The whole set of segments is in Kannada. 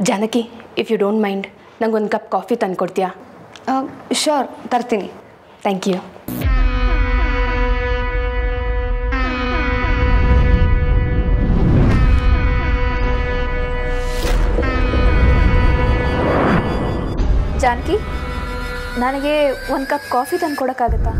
Janaki if you don't mind ನಂಗೊಂದು ಕಪ್ ಕಾಫಿ ತಂದ್ಕೊಡ್ತೀಯಾ ಶೋರ್ ತರ್ತೀನಿ ಥ್ಯಾಂಕ್ ಯು ಜಾನಕಿ ನನಗೆ ಒಂದು ಕಪ್ ಕಾಫಿ ತಂದು ಕೊಡೋಕ್ಕಾಗತ್ತಾ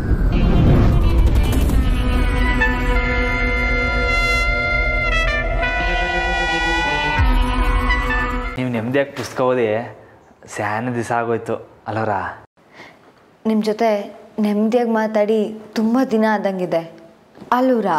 ನೀವು ನೆಮ್ಮದಿಯಾಗಿ ಪುಸ್ತಕ ಓದಿ ಸ್ಯಾನ ದಿವಸ ಆಗೋಯ್ತು ಅಲ್ಲವ್ರ ನಿಮ್ಮ ಜೊತೆ ನೆಮ್ಮದಿಯಾಗಿ ಮಾತಾಡಿ ತುಂಬ ದಿನ ಆದಂಗಿದೆ ಅಲ್ಲೂರಾ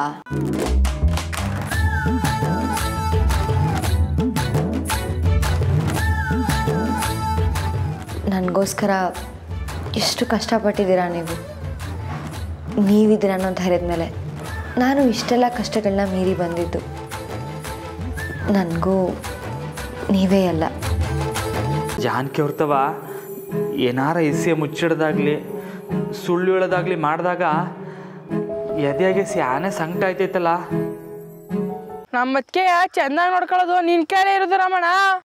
ನನಗೋಸ್ಕರ ಎಷ್ಟು ಕಷ್ಟಪಟ್ಟಿದ್ದೀರಾ ನೀವು ನೀವಿದ್ದೀರ ಅನ್ನೋ ಧೈರ್ಯದ ಮೇಲೆ ನಾನು ಇಷ್ಟೆಲ್ಲ ಕಷ್ಟಗಳನ್ನ ಮೀರಿ ಬಂದಿದ್ದು ನನಗೂ ನೀವೇ ಅಲ್ಲ ಜಾನಕಿ ಹೊರ್ತವ ಏನಾರ ಇಸಿಯ ಮುಚ್ಚಿಡ್ದಾಗ್ಲಿ ಸುಳ್ಳು ಹೇಳೋದಾಗ್ಲಿ ಮಾಡಿದಾಗ ಎದೆಯಾಗೆ ಸ್ಯಾನೆ ಸಂಕಟ ಆಯ್ತೈತಲ್ಲ ನಮ್ಮ ಅತ್ತಿಗೆ ಚಂದಾಗಿ ನೋಡ್ಕೊಳ್ಳೋದು ನಿನ್ ಕಡೆ ಇರೋದು ರಮಣ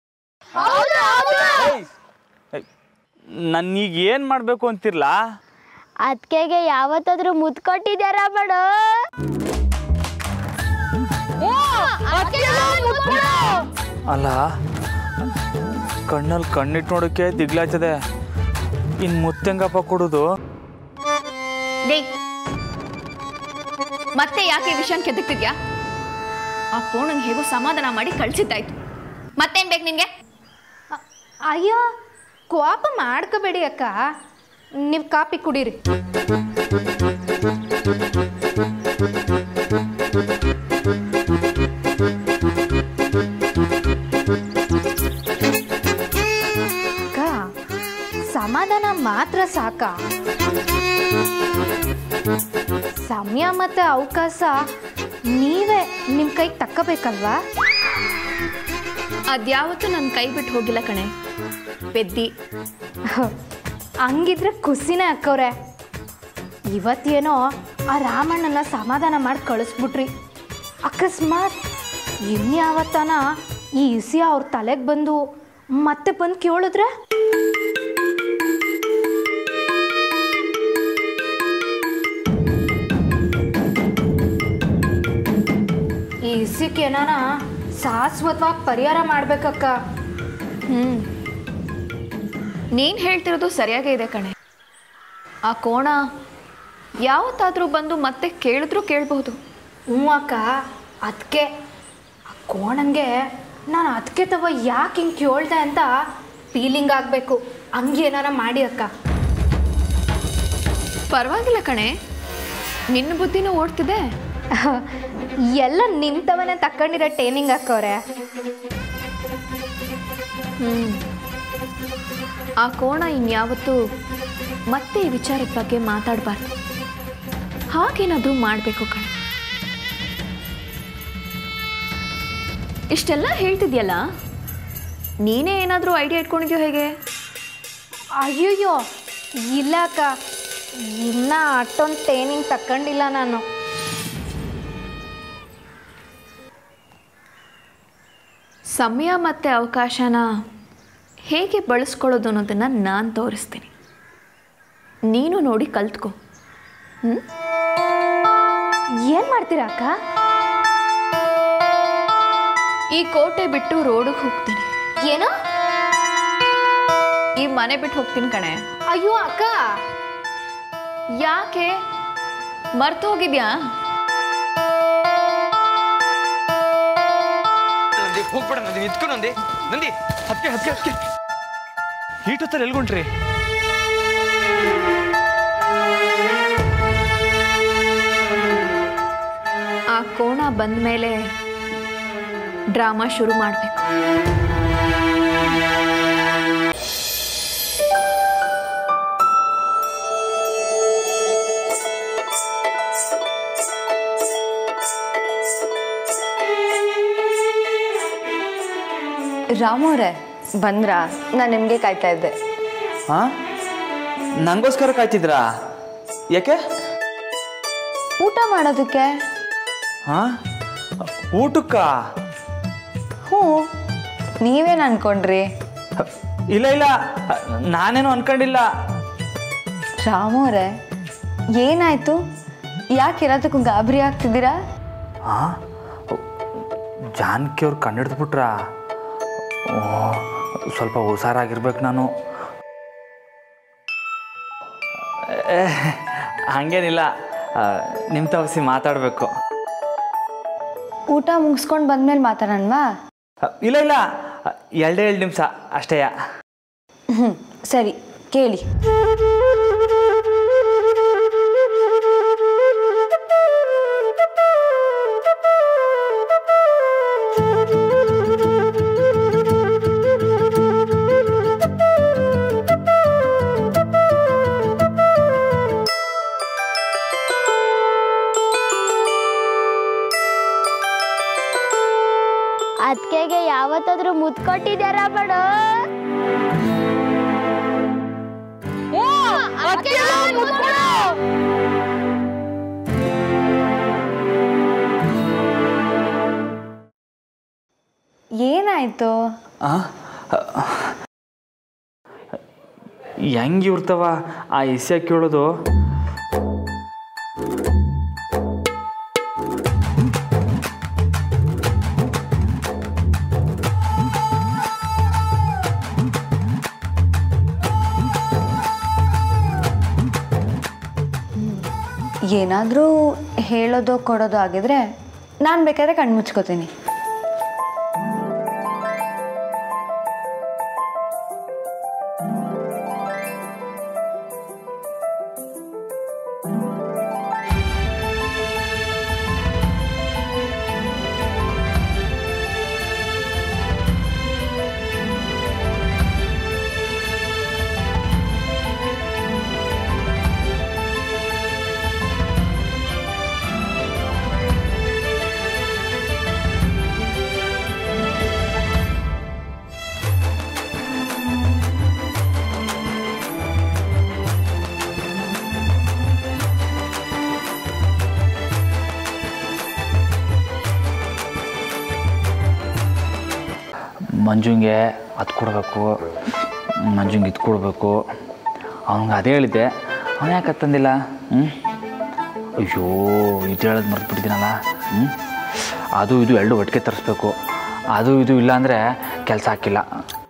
ನನ್ನೀಗ ಏನು ಮಾಡಬೇಕು ಅಂತಿರ್ಲಾ ಅದ್ಕೆಗೆ ಯಾವತ್ತಾದ್ರೂ ಮುದ್ದು ಕೊಟ್ಟಿದ್ಯಾರ ಮಾಡು ಅಲ್ಲ ಕಣ್ಣಲ್ಲಿ ಕಣ್ಣಿಟ್ಟು ನೋಡೋಕ್ಕೆ ದಿಗ್ಲಾಯ್ತದೆ ಇನ್ನು ಮುತ್ತೆಂಗಪ್ಪ ಕೊಡೋದು ಡೇ ಮತ್ತೆ ಯಾಕೆ ಈ ವಿಷಯನ ಕೆದಕ್ತಿದ್ಯಾ ಆ ಫೋನಿಗೆ ಹೇಗೋ ಸಮಾಧಾನ ಮಾಡಿ ಕಳ್ಸಿದ್ದಾಯ್ತು ಮತ್ತೇನ್ ಬೇಕು ನಿನ್ಗೆ ಅಯ್ಯೋ ಕೋಪ ಮಾಡ್ಕೋಬೇಡಿ ಅಕ್ಕ ನೀವು ಕಾಪಿ ಕುಡೀರಿ ಅಕ್ಕ ಸಮಾಧಾನ ಮಾತ್ರ ಸಾಕ ಸಮಯ ಮತ್ತೆ ಅವಕಾಶ ನೀವೇ ನಿಮ್ಮ ಕೈಗೆ ತಕ್ಕಬೇಕಲ್ವಾ ಅದ್ಯಾವತ್ತೂ ನನ್ನ ಕೈ ಬಿಟ್ಟು ಹೋಗಿಲ್ಲ ಕಣೆ ಪೆದ್ದಿ ಹಂಗಿದ್ರೆ ಖುಷಿನೇ ಅಕ್ಕವ್ರೆ ಇವತ್ತೇನೋ ಆ ರಾಮಣ್ಣನ ಸಮಾಧಾನ ಮಾಡಿ ಕಳಿಸ್ಬಿಟ್ರಿ ಅಕಸ್ಮಾತ್ ಇನ್ಯಾವತ್ತನ ಈ ಇಸಿಯ ಅವ್ರ ತಲೆಗೆ ಬಂದು ಮತ್ತೆ ಬಂದು ಕೇಳಿದ್ರೆ ಈ ಇಸಿಕ್ಕೆ ಏನಾನ ಶಾಶ್ವತವಾಗಿ ಪರಿಹಾರ ಮಾಡ್ಬೇಕಕ್ಕ ಹ್ಮ್ ನೀನ್ ಹೇಳ್ತಿರೋದು ಸರಿಯಾಗೇ ಇದೆ ಕಣೆ ಆ ಕೋಣ ಯಾವತ್ತಾದ್ರೂ ಬಂದು ಮತ್ತೆ ಕೇಳಿದ್ರು ಕೇಳಬಹುದು ಹ್ಞೂ ಅಕ್ಕ ಅದಕ್ಕೆ ಆ ಕೋಣಂಗೆ ನಾನು ಅದಕ್ಕೆ ತವ ಯಾಕೆ ಹಿಂಗೆ ಕೇಳ್ದೆ ಅಂತ ಫೀಲಿಂಗ್ ಆಗಬೇಕು ಹಂಗೆ ಏನಾರ ಮಾಡಿ ಅಕ್ಕ ಪರವಾಗಿಲ್ಲ ಕಣೆ ನಿನ್ನ ಬುದ್ಧಿನೂ ಓಡ್ತಿದೆ ಎಲ್ಲ ನಿಂತವನೇ ತಕೊಂಡಿರೋ ಟ್ರೈನಿಂಗ್ ಅಕ್ಕವ್ರೆ ಹ್ಮ್ ಆ ಕೋಣ ಇನ್ಯಾವತ್ತೂ ಮತ್ತೆ ಈ ವಿಚಾರದ ಬಗ್ಗೆ ಮಾತಾಡಬಾರ್ದು ಹಾಗೇನಾದ್ರೂ ಮಾಡಬೇಕು ಕಣೆ ಇಷ್ಟೆಲ್ಲ ಹೇಳ್ತಿದ್ಯಲ್ಲ ನೀನೇ ಏನಾದರೂ ಐಡಿಯಾ ಇಟ್ಕೊಂಡಿದ್ಯೋ ಹೇಗೆ ಅಯ್ಯಯ್ಯೋ ಇಲ್ಲ ಅಕ್ಕ ಇನ್ನ ಅಷ್ಟೊಂದು ಟ್ರೈನಿಂಗ್ ತಕೊಂಡಿಲ್ಲ ನಾನು ಸಮಯ ಮತ್ತು ಅವಕಾಶನ ಹೇಗೆ ಬಳಸ್ಕೊಳ್ಳೋದು ಅನ್ನೋದನ್ನು ನಾನು ತೋರಿಸ್ತೀನಿ ನೀನು ನೋಡಿ ಕಲ್ತ್ಕೊ ಹ್ಞೂ ಏನು ಮಾಡ್ತೀರಾ ಅಕ್ಕ ಈ ಕೋಟೆ ಬಿಟ್ಟು ರೋಡಿಗೆ ಹೋಗ್ತೀನಿ ಏನೋ ಈ ಮನೆ ಬಿಟ್ಟು ಹೋಗ್ತೀನಿ ಕಣೆ ಅಯ್ಯೋ ಅಕ್ಕ ಯಾಕೆ ಮರ್ತು ಹೋಗಿದ್ಯಾ ನಂದಿ ಹೋಗ್ಬೇಡ ನಂದಿ ನಿಂತ್ಕೊ ನಂದಿ ನಂದಿ ಹತ್ಕೆ ಹತ್ಕೆ ಹತ್ಕೆ ಈಟೊತ್ತಲ್ಲಿ ಎಲ್ಗೊಂಡ್ರಿ ಆ ಕೋಣ ಬಂದ ಮೇಲೆ ಡ್ರಾಮಾ ಶುರು ಮಾಡಬೇಕು ರಾಮು ಅವರೇ ಬಂದ್ರಾ ನಾನು ನಿಮಗೆ ಕಾಯ್ತಾ ಇದ್ದೆ ಹಾಂ ನಂಗೋಸ್ಕರ ಕಾಯ್ತಿದ್ರಾ ಯಾಕೆ ಊಟ ಮಾಡೋದಕ್ಕೆ ಹಾಂ ಊಟಕ್ಕ ಹ್ಞೂ ನೀವೇನು ಅನ್ಕೊಂಡ್ರಿ ಇಲ್ಲ ಇಲ್ಲ ನಾನೇನು ಅನ್ಕೊಂಡಿಲ್ಲ ರಾಮು ಅವರೇ ಏನಾಯ್ತು ಯಾಕೆ ಎಲ್ಲದಕ್ಕೂ ಗಾಬರಿ ಆಗ್ತಿದ್ದೀರಾ ಹಾಂ ಜಾನಕಿ ಅವ್ರು ಕಂಡಿಡ್ದ್ಬಿಟ್ರಾ ಓ ಸ್ವಲ್ಪ ಹುಷಾರಾಗಿರ್ಬೇಕು ನಾನು ಏ, ಹಂಗೇನಿಲ್ಲ ನಿಮ್ಮ ತವಸಿ ಮಾತಾಡಬೇಕು ಊಟ ಮುಗಿಸ್ಕೊಂಡು ಬಂದ್ಮೇಲೆ ಮಾತಾಡೋಣವಾ ಇಲ್ಲ ಇಲ್ಲ ಎರಡೇ ಎರಡು ನಿಮಿಷ ಅಷ್ಟೇಯ ಹ್ಞೂ ಸರಿ ಕೇಳಿ ಅದಕ್ಕೆಗೆ ಯಾವತ್ತಾದ್ರೂ ಮುದ್ದು ಕೊಟ್ಟಿದ್ಯಾರ ಮಾಡು ಏನಾಯ್ತು ಹೆಂಗೆ ಇರ್ತವ ಆ ಇಸ್ಯ ಕೇಳೋದು ಏನಾದರೂ ಹೇಳೋದು ಕೊಡೋದು ಆಗಿದ್ರೆ ನಾನು ಬೇಕಾದ್ರೆ ಕಣ್ಣು ಮುಚ್ಕೋತೀನಿ ಮಂಜುಂಗೆ ಅದು ಕೊಡಬೇಕು ಮಂಜುಂಗೆ ಇದು ಕೊಡಬೇಕು ಅವನಿಗೆ ಅದೇ ಹೇಳಿದ್ದೆ ಅವನು ಯಾಕೆ ಅದ್ ತಂದಿಲ್ಲ ಹ್ಞೂ ಅಯ್ಯೋ ಇದು ಹೇಳೋದು ಮರ್ತು ಬಿಟ್ಟಿದ್ದೀನಲ್ಲ ಹ್ಞೂ ಅದು ಇದು ಎರಡು ಒಟ್ಟಿಗೆ ತರಿಸ್ಬೇಕು ಅದು ಇದು ಇಲ್ಲ ಅಂದರೆ ಕೆಲಸ ಹಾಕಿಲ್ಲ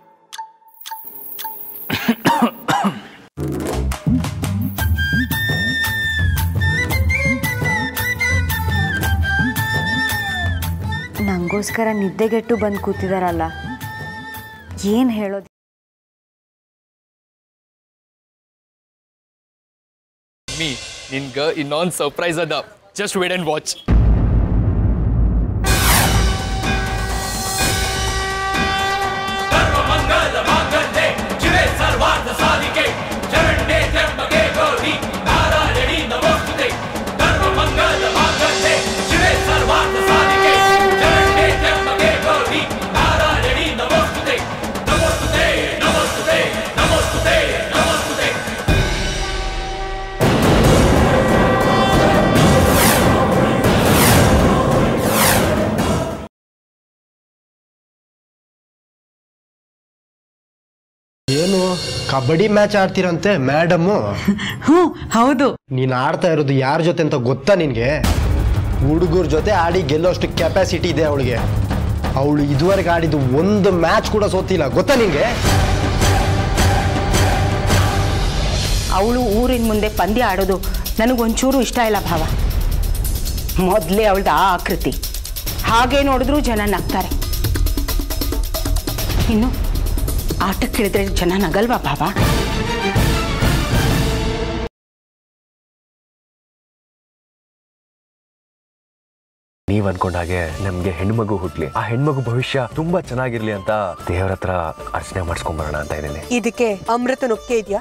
ನನಗೋಸ್ಕರ ನಿದ್ದೆಗೆಟ್ಟು ಬಂದು ಕೂತಿದಾರಲ್ಲ ಏನು ಹೇಳೋದು ಮೀ ನಿನ್ಗ ಇನ್ನೊಂದು ಸರ್ಪ್ರೈಸ್ ಅದ ಜಸ್ಟ್ ವೇಟ್ ಅಂಡ್ ವಾಚ್ ಏನು ಕಬಡ್ಡಿ ಮ್ಯಾಚ್ ಆಡ್ತೀರಂತೆ ಮೇಡಮ್ಮು ಹ್ಞೂ ಹೌದು ನೀನ್ ಆಡ್ತಾ ಇರೋದು ಯಾರ ಜೊತೆ ಅಂತ ಗೊತ್ತಾ ನಿನ್ಗೆ ಹುಡುಗರ ಜೊತೆ ಆಡಿ ಗೆಲ್ಲೋಷ್ಟು ಕೆಪಾಸಿಟಿ ಇದೆ ಅವಳಿಗೆ ಅವಳು ಇದುವರೆಗೆ ಆಡಿದ್ದು ಒಂದು ಮ್ಯಾಚ್ ಕೂಡ ಸೋತಿಲ್ಲ ಗೊತ್ತಾ ನಿನ್ಗೆ ಅವಳು ಊರಿನ ಮುಂದೆ ಪಂದ್ಯ ಆಡೋದು ನನಗೊಂಚೂರು ಇಷ್ಟ ಇಲ್ಲ ಭಾವ ಮೊದಲೇ ಅವಳ್ದು ಆ ಆಕೃತಿ ಹಾಗೆ ನೋಡಿದ್ರು ಜನ ನಗ್ತಾರೆ ಇನ್ನು ಆಟಕ್ಕಿಳಿದ್ರೆ ಜನ ನಗಲ್ವಾ ಭಾವ ನೀವ್ ಅನ್ಕೊಂಡ ಹಾಗೆ ನಮ್ಗೆ ಹೆಣ್ಮಗು ಹುಟ್ಲಿ ಆ ಹೆಣ್ಮಗು ಭವಿಷ್ಯ ತುಂಬಾ ಚೆನ್ನಾಗಿರ್ಲಿ ಅಂತ ದೇವ್ರ ಹತ್ರ ಅರ್ಚನೆ ಮಾಡಿಸ್ಕೊಂಬರೋಣ ಅಂತ ಇದ್ದೀನಿ ಇದಕ್ಕೆ ಅಮೃತನ ಒಪ್ಪಿಗೆ ಇದೆಯಾ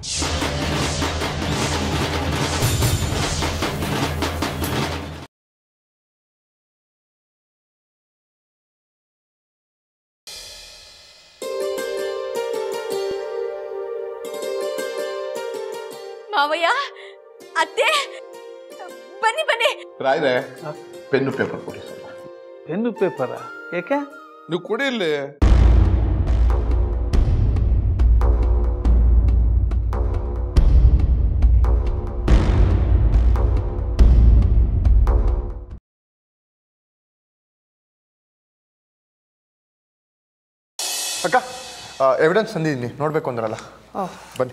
ಮಾವಯ್ಯ ಅತ್ತೆ ಬನ್ನಿ ಬನ್ನಿ ರಾಯ್ರೆ ಪೆನ್ನು ಪೇಪರ್ ಕೊಡಿ ಸ್ವಲ್ಪ ಪೆನ್ನು ಪೇಪರ ಯಾಕೆ ನೀವು ಕೊಡಿ ಇಲ್ಲಿ ಅಕ್ಕ ಎವಿಡೆನ್ಸ್ ತಂದಿದ್ದೀನಿ ನೋಡಬೇಕು ಅಂದ್ರಲ್ಲ ಬನ್ನಿ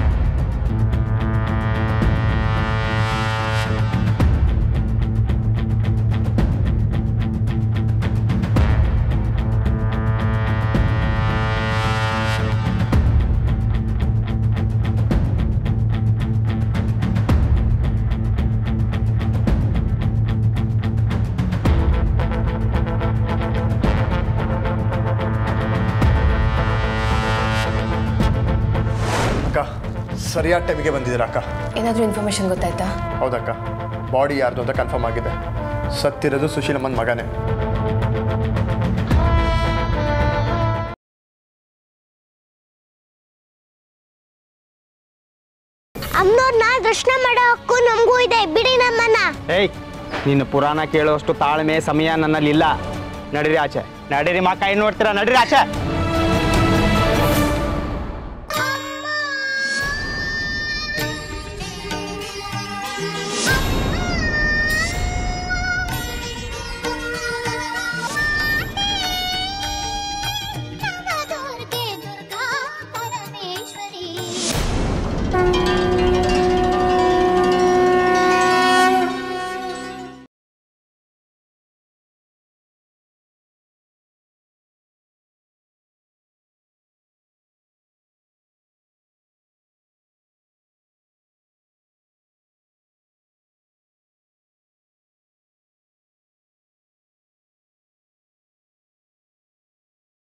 ಅಕ್ಕ ಸರಿಯಾದ ಟೈಮಿಗೆ ಬಂದಿದ್ದೀರಾ ಅಕ್ಕ ಏನಾದರೂ ಇನ್ಫಾರ್ಮೇಷನ್ ಗೊತ್ತಾಯ್ತಾ ಹೌದಕ್ಕ ಬಾಡಿ ಯಾರ್ದು ಅಂತ ಕನ್ಫರ್ಮ್ ಆಗಿದೆ ಸತ್ತಿರೋದು ಸುಶೀಲಮ್ಮನ ಮಗನೇ ಅಮ್ಮನವ್ರನ್ನ ದರ್ಶನ ಮಾಡೋ ಹಕ್ಕು ನಮಗೂ ಇದೆ ಬಿಡಿ ನಮ್ಮನ್ನ ಏಯ್ ನಿನ್ನ ಪುರಾಣ ಕೇಳುವಷ್ಟು ತಾಳ್ಮೆ ಸಮಯ ನನ್ನಲ್ಲಿ ಇಲ್ಲ ನಡೀರಿ ಆಚೆ ನಡೀರಿ ಮಾ ಕೈ ನೋಡ್ತೀರಾ ನಡೀರಿ ಆಚೆ